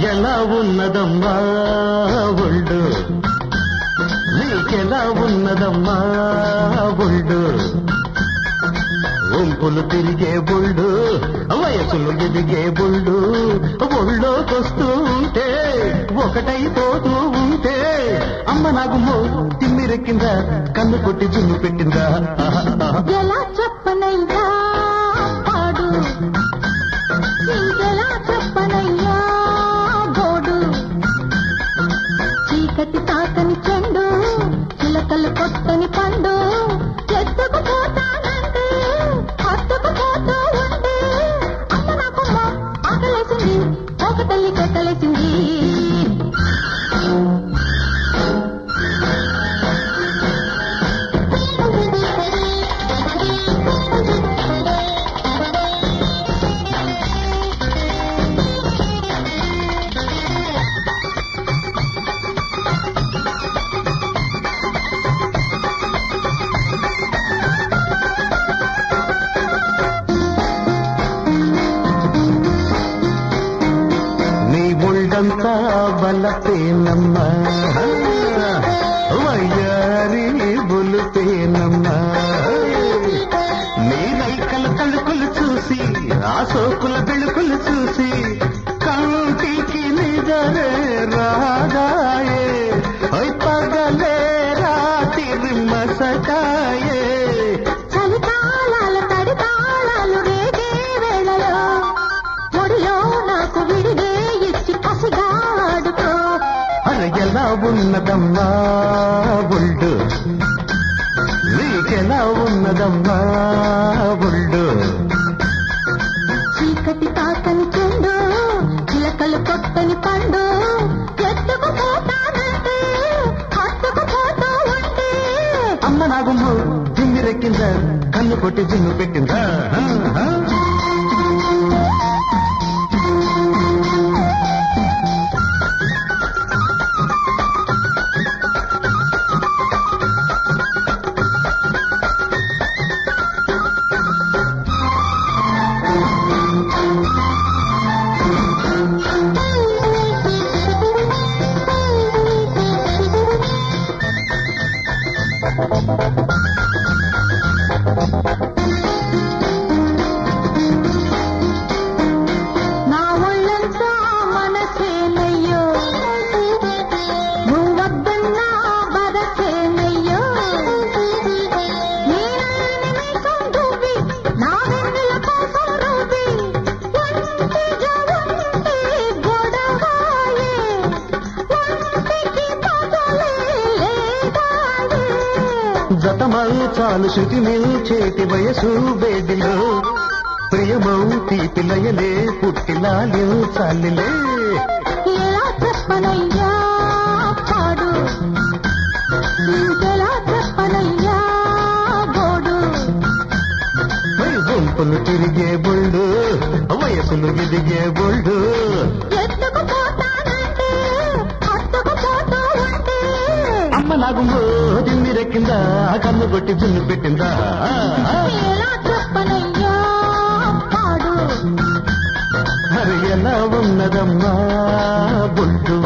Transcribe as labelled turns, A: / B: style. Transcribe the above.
A: ఎలా ఉన్నదమ్మా ఒళ్ళు నీకెలా ఉన్నదమ్మా ఒళ్ళు ఒంపులు తిరిగే బుళ్ళు వయసులు ఎదిగే బుళ్ళు ఒళ్ళోకొస్తూ ఉంటే ఒకటైపోతూ ఉంటే అమ్మ నాకు మో తిమ్మిరెక్కిందా కన్ను కొట్టి జున్ను పెట్టిందా
B: ఎలా చెప్పనయ్యా పాడు ఇంకెలా చెప్పనయ్యా గోడు చీకటి తాకని చెండు చిలకలు కొట్టని పండు ఎత్తుకు పోతానంటే హత్తుకు పోతూ ఉంటే అమ్మ నాకు ఆకలేసింది ఒక తల్లి కట్టలేసింది
A: నీ ఒళ్ళంతా బలపేనమ్మా వయ్యారి బులుపేనమ్మా నీ రైకల తలుకులు చూసి ఆ సోకుల వెలుకులు చూసి కంటికి నిజరే రాగాయే ఓయ్ పగలే రాత్రి మసకాయే
B: చలికాలాల తడితాళాలు రేగే వేళలో ఒడిలో నాకు విడిగే ఇచ్చి కసిగా ఆడుకో
A: అరే ఎలా ఉన్నదమ్మా ఒళ్ళు నీకెలా ఉన్నదమ్మా ఒళ్ళు
B: చీకటి తాకని చెండు చిలకలు కొట్టని పండు ఎత్తుకు పోతానంటే హత్తుకు పోతూ ఉంటే
A: అమ్మ నాగుమ్ము జిమ్మిరెక్కిందా కన్ను కొట్టి జిమ్ము పెట్టిందా
B: నా ఒళ్ళంతా మనసేనయ్యో నువ్వద్దన్నా బదసేనయ్యో నేనల్లని మీసం దువ్వి నా వెన్నెల కోసం రువ్వి ఒంటిగా ఉంటే గొడవాయే ఒంటికి పగలే లేదాయే
A: జతమై చాలు శృతి చేతి వయసు వేడిలో ప్రియమౌ తీపి లయలే పుట్టిలాలి చాలిలే
B: ఎలా చెప్పనయ్యా పాడు ఇంకెలా చెప్పనయ్యా గోడు
A: మరి గుంపులు తిరిగే బొళ్ళు వయసులు ఎదిగే బొళ్ళు
B: ఎత్తుకు పోతానంటే హత్తుకు పోతూ ఉంటే
A: అమ్మ నాగుమ్ము జిమ్మిరెక్కిందా కన్ను కొట్టి జున్ను పెట్టిందా
B: ఎలా చెప్పనయ్యా పాడు
A: మరి ఎలా ఉన్నదమ్మా బొడ్డు